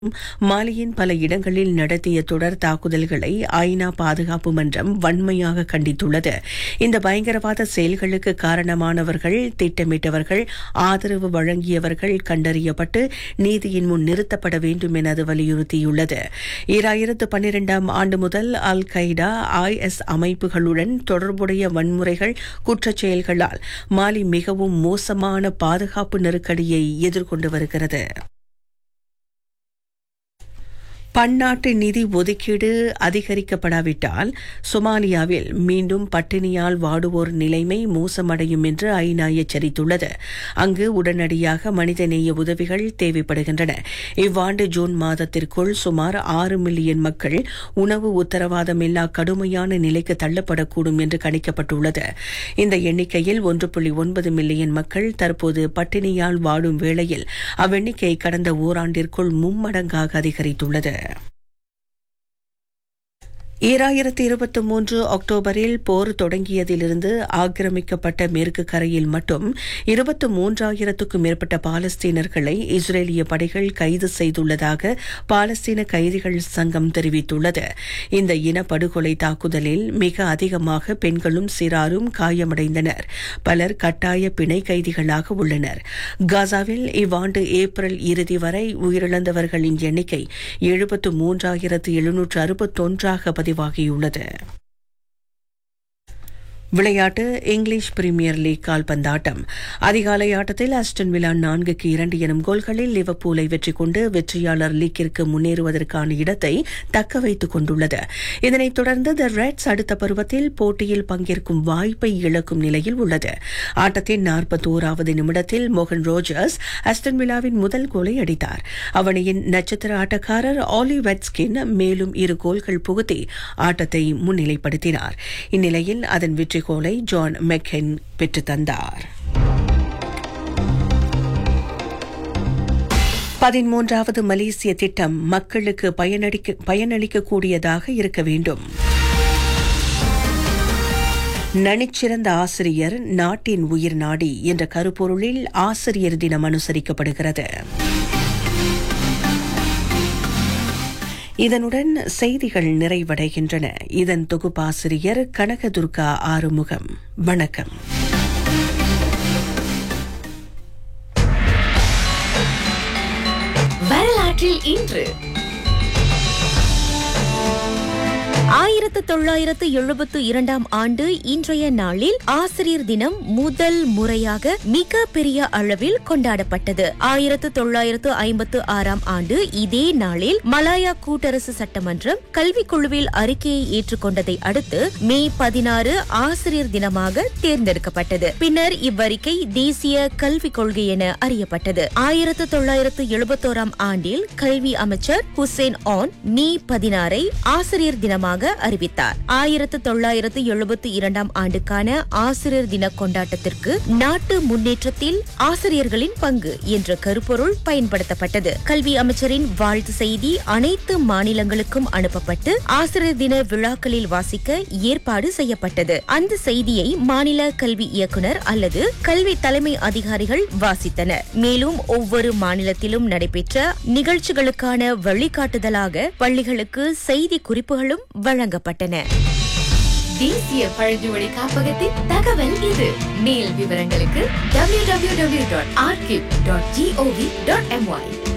மாலியின் பல இடங்களில் நடத்திய தொடர் தாக்குதல்களை ஐநா பாதுகாப்பு மன்றம் வன்மையாக கண்டித்துள்ளது இந்த பயங்கரவாத செயல்களுக்கு காரணமானவர்கள் திட்டமிட்டவர்கள் ஆதரவு வழங்கியவர்கள் கண்டறியப்பட்டு நீதியின் முன் நிறுத்தப்பட வேண்டும் என அது வலியுறுத்தியுள்ளது ஈராயிரத்து பன்னிரெண்டாம் ஆண்டு முதல் அல் கைடா ஐஎஸ் அமைப்புகளுடன் தொடர்புடைய வன்முறைகள் குற்றச் செயல்களால் மாலி மிகவும் மோசமான பாதுகாப்பு நெருக்கடியை எதிர்கொண்டு வருகிறது பன்னாட்டு நிதி ஒதுக்கீடு அதிகரிக்கப்படாவிட்டால் சொமாலியாவில் மீண்டும் பட்டினியால் வாடுவோர் நிலைமை மோசமடையும் என்று ஐநா எச்சரித்துள்ளது அங்கு உடனடியாக மனிதநேய உதவிகள் தேவைப்படுகின்றன இவ்வாண்டு ஜூன் மாதத்திற்குள் சுமார் ஆறு மில்லியன் மக்கள் உணவு உத்தரவாதமில்லா கடுமையான நிலைக்கு தள்ளப்படக்கூடும் என்று கணிக்கப்பட்டுள்ளது இந்த எண்ணிக்கையில் ஒன்று புள்ளி ஒன்பது மில்லியன் மக்கள் தற்போது பட்டினியால் வாடும் வேளையில் அவ்வெண்ணிக்கை கடந்த ஓராண்டிற்குள் மும்மடங்காக அதிகரித்துள்ளது ஈராயிரத்தி இருபத்தி மூன்று அக்டோபரில் போர் தொடங்கியதிலிருந்து ஆக்கிரமிக்கப்பட்ட மேற்கு கரையில் மட்டும் இருபத்தி மூன்றாயிரத்துக்கும் மேற்பட்ட பாலஸ்தீனர்களை இஸ்ரேலிய படைகள் கைது செய்துள்ளதாக பாலஸ்தீன கைதிகள் சங்கம் தெரிவித்துள்ளது இந்த இனப்படுகொலை தாக்குதலில் மிக அதிகமாக பெண்களும் சிறாரும் காயமடைந்தனர் பலர் கட்டாய பிணை கைதிகளாக உள்ளனர் காசாவில் இவ்வாண்டு ஏப்ரல் இறுதி வரை உயிரிழந்தவர்களின் எண்ணிக்கை எழுபத்து மூன்றாயிரத்து எழுநூற்று அறுபத்தொன்றாக பதிவாகியுள்ளது விளையாட்டு இங்கிலீஷ் பிரீமியர் லீக் கால்பந்தாட்டம் அதிகாலை ஆட்டத்தில் அஸ்டன் விழா நான்குக்கு இரண்டு எனும் கோல்களில் லிவர்பூலை வெற்றி கொண்டு வெற்றியாளர் லீக்கிற்கு முன்னேறுவதற்கான இடத்தை தக்க வைத்துக் கொண்டுள்ளது இதனைத் தொடர்ந்து த ரெட்ஸ் அடுத்த பருவத்தில் போட்டியில் பங்கேற்கும் வாய்ப்பை இழக்கும் நிலையில் உள்ளது ஆட்டத்தின் நாற்பத்தோராவது நிமிடத்தில் மோகன் ரோஜர்ஸ் அஸ்டன் விழாவின் முதல் கோலை அடித்தார் அவனியின் நட்சத்திர ஆட்டக்காரர் ஆலி வெட்ஸ்கின் மேலும் இரு கோல்கள் புகுத்தி ஆட்டத்தை முன்னிலைப்படுத்தினார் இந்நிலையில் அதன் வெற்றி கோலை ஜான் மெக்கென் பெற்றுத் தந்தார் பதிமூன்றாவது மலேசிய திட்டம் மக்களுக்கு பயனளிக்க பயனளிக்கக்கூடியதாக இருக்க வேண்டும் நனிச்சிறந்த ஆசிரியர் நாட்டின் உயிர் நாடி என்ற கருப்பொருளில் ஆசிரியர் தினம் அனுசரிக்கப்படுகிறது இதனுடன் செய்திகள் நிறைவடைகின்றன இதன் தொகுப்பாசிரியர் கனகதுர்கா ஆறுமுகம் வணக்கம் வரலாற்றில் இன்று ஆயிரத்து தொள்ளாயிரத்து எழுபத்து இரண்டாம் ஆண்டு இன்றைய நாளில் ஆசிரியர் தினம் முதல் முறையாக மிக பெரிய அளவில் கொண்டாடப்பட்டது ஆயிரத்து தொள்ளாயிரத்து ஐம்பத்து ஆறாம் ஆண்டு இதே நாளில் மலாயா கூட்டரசு சட்டமன்றம் கல்விக் குழுவில் அறிக்கையை ஏற்றுக்கொண்டதை அடுத்து மே பதினாறு ஆசிரியர் தினமாக தேர்ந்தெடுக்கப்பட்டது பின்னர் இவ்வறிக்கை தேசிய கல்விக் கொள்கை என அறியப்பட்டது ஆயிரத்து தொள்ளாயிரத்து எழுபத்தோராம் ஆண்டில் கல்வி அமைச்சர் ஹுசேன் ஆன் மே பதினாறை ஆசிரியர் தினமாக அறிவித்தார் ஆயிரத்து தொள்ளாயிரத்து எழுபத்தி இரண்டாம் ஆண்டுக்கான ஆசிரியர் தின கொண்டாட்டத்திற்கு நாட்டு முன்னேற்றத்தில் ஆசிரியர்களின் பங்கு என்ற கருப்பொருள் பயன்படுத்தப்பட்டது கல்வி அமைச்சரின் வாழ்த்து செய்தி அனைத்து மாநிலங்களுக்கும் அனுப்பப்பட்டு ஆசிரியர் தின விழாக்களில் வாசிக்க ஏற்பாடு செய்யப்பட்டது அந்த செய்தியை மாநில கல்வி இயக்குனர் அல்லது கல்வி தலைமை அதிகாரிகள் வாசித்தனர் மேலும் ஒவ்வொரு மாநிலத்திலும் நடைபெற்ற நிகழ்ச்சிகளுக்கான வழிகாட்டுதலாக பள்ளிகளுக்கு செய்தி குறிப்புகளும் வழங்கப்பட்டன தேசிய பழங்குடி காப்பகத்தின் தகவல் இது மேல் விவரங்களுக்கு www.archive.gov.my